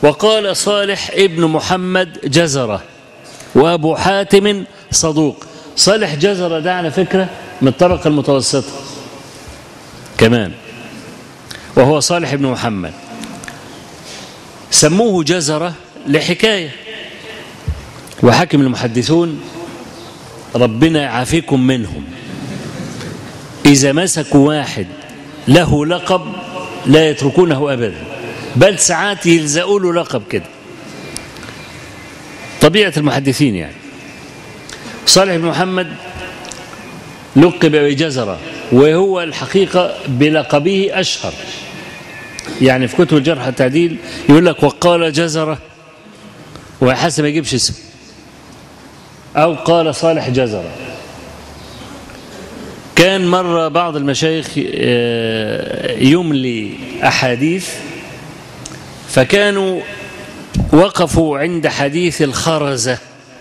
وقال صالح ابن محمد جزرة وأبو حاتم صدوق صالح جزرة ده على فكرة من الطبقة المتوسطة كمان وهو صالح بن محمد سموه جزرة لحكاية وحكم المحدثون ربنا يعافيكم منهم إذا مسكوا واحد له لقب لا يتركونه أبدا بل ساعات يلزقوا له لقب كده طبيعة المحدثين يعني صالح بن محمد لقب بجزرة وهو الحقيقة بلقبه أشهر يعني في كتب الجرح والتعديل يقول لك وقال جزرة وحسب ما يجيبش اسم أو قال صالح جزرة كان مرة بعض المشايخ يملي أحاديث فكانوا وقفوا عند حديث الخرزة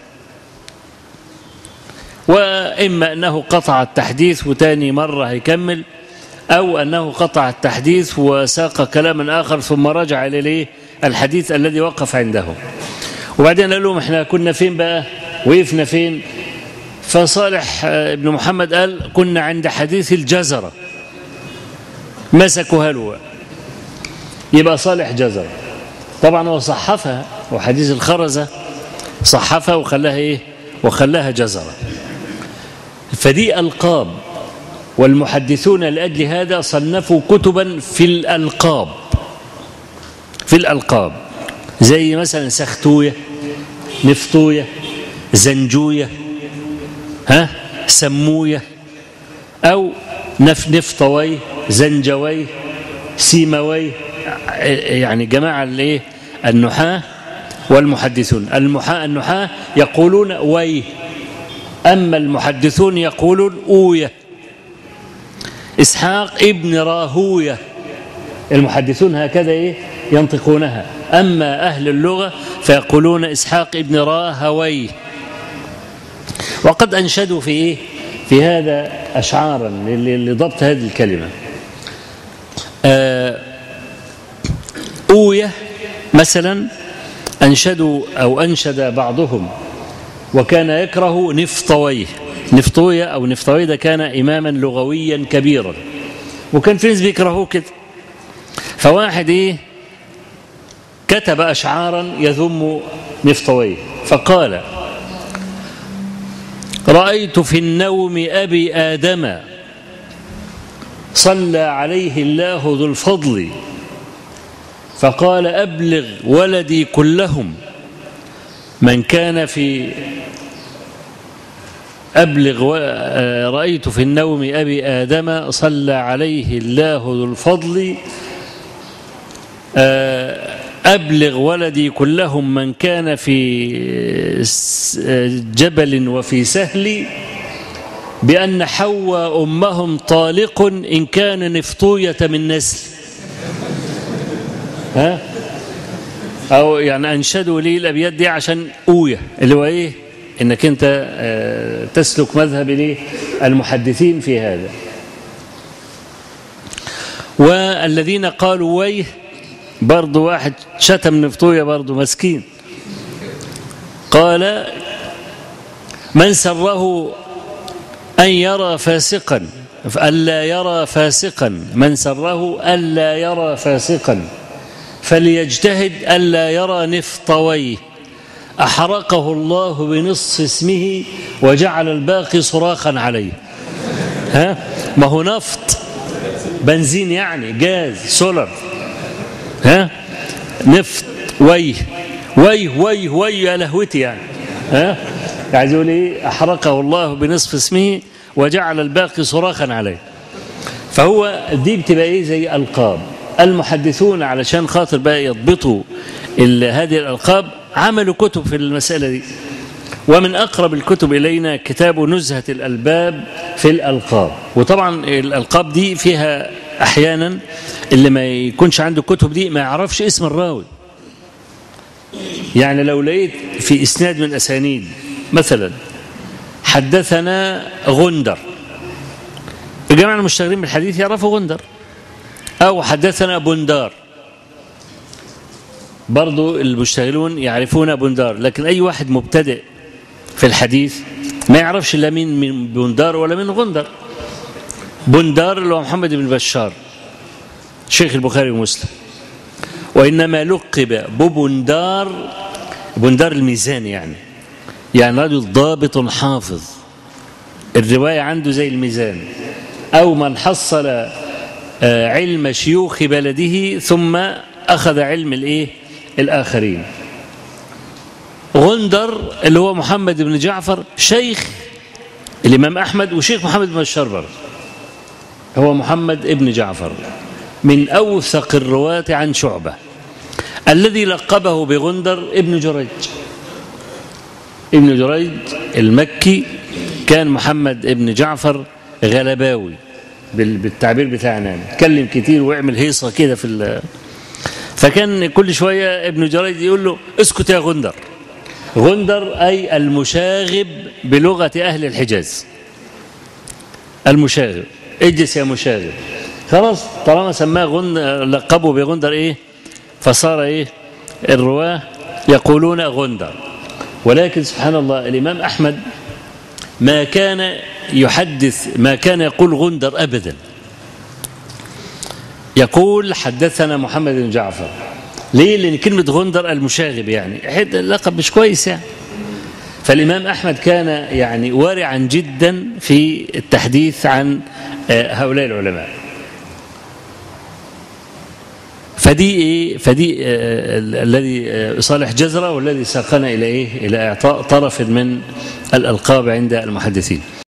وإما أنه قطع التحديث وتاني مرة هيكمل أو أنه قطع التحديث وساق كلاما آخر ثم رجع إليه الحديث الذي وقف عنده وبعدين قال لهم احنا كنا فين بقى وقفنا فين فصالح ابن محمد قال كنا عند حديث الجزرة مسكوا له يبقى صالح جزرة طبعا هو صحفها وحديث الخرزة صحفها وخلاها ايه وخلاها جزرة فدي ألقاب والمحدثون لأجل هذا صنفوا كتبا في الألقاب في الألقاب زي مثلا سختوية نفطوية زنجوية ها سموية أو نف نفطوي زنجوي سيموي يعني جماعة الايه النحاة والمحدثون المحاة النحاة يقولون وي أما المحدثون يقولون أوية إسحاق ابن راهوية المحدثون هكذا إيه ينطقونها أما أهل اللغة فيقولون إسحاق ابن راهوي وقد أنشدوا في إيه في هذا أشعارا لضبط هذه الكلمة أوية مثلا أنشدوا أو أنشد بعضهم وكان يكره نفطويه نفطوية أو نفطوية ده كان إماما لغويا كبيرا وكان في ناس بيكرهوه كده فواحد إيه كتب أشعارا يذم نفطويه فقال رأيت في النوم أبي آدم صلى عليه الله ذو الفضل فقال أبلغ ولدي كلهم من كان في أبلغ رأيت في النوم أبي آدم صلى عليه الله ذو الفضل أبلغ ولدي كلهم من كان في جبل وفي سهل بأن حواء أمهم طالق إن كان نفطوية من نسل ها أو يعني أنشدوا لي الأبيات دي عشان أوية اللي هو إيه إنك أنت تسلك مذهب ليه المحدثين في هذا والذين قالوا ويه برضو واحد شتم نفطوية برضو مسكين قال من سره أن يرى فاسقا ألا يرى فاسقا من سره ألا يرى فاسقا فليجتهد ألا يرى نفطويه أحرقه الله بنص اسمه وجعل الباقي صراخا عليه ها ما هو نفط بنزين يعني جاز سولر ها نفط ويه ويه ويه ويه يا لهوتي يعني ها عايز يقول ايه احرقه الله بنصف اسمه وجعل الباقي صراخا عليه فهو دي بتبقى ايه زي القاب المحدثون علشان خاطر بقى يضبطوا هذه الالقاب عملوا كتب في المساله دي ومن اقرب الكتب الينا كتاب نزهه الالباب في الالقاب وطبعا الالقاب دي فيها احيانا اللي ما يكونش عنده الكتب دي ما يعرفش اسم الراوي يعني لو لقيت في اسناد من اسانيد مثلا حدثنا غندر الجماعه المشتغلين بالحديث يعرفوا غندر او حدثنا بندار برضو المشتغلون يعرفون بندار لكن أي واحد مبتدئ في الحديث ما يعرفش لا مين من بندار ولا من غندر بندار اللي هو محمد بن بشار شيخ البخاري ومسلم وإنما لقب ببندار بندار الميزان يعني يعني رجل ضابط حافظ الرواية عنده زي الميزان أو من حصل علم شيوخ بلده ثم أخذ علم الإيه الآخرين غندر اللي هو محمد بن جعفر شيخ الإمام أحمد وشيخ محمد بن بشار هو محمد بن جعفر من أوثق الرواة عن شعبة الذي لقبه بغندر ابن جريج ابن جريج المكي كان محمد ابن جعفر غلباوي بالتعبير بتاعنا اتكلم كتير ويعمل هيصه كده في فكان كل شويه ابن جريج يقول له اسكت يا غندر غندر اي المشاغب بلغه اهل الحجاز المشاغب اجلس يا مشاغب خلاص طالما سماه غن لقبه بغندر ايه فصار ايه الرواه يقولون غندر ولكن سبحان الله الامام احمد ما كان يحدث ما كان يقول غندر ابدا يقول حدثنا محمد بن جعفر ليه لان كلمه غندر المشاغب يعني لقب مش كويس يعني فالامام احمد كان يعني وارعا جدا في التحديث عن هؤلاء العلماء فدي ايه فدي آه الذي آه صالح جزره والذي ساقنا الى ايه الى اعطاء طرف من الالقاب عند المحدثين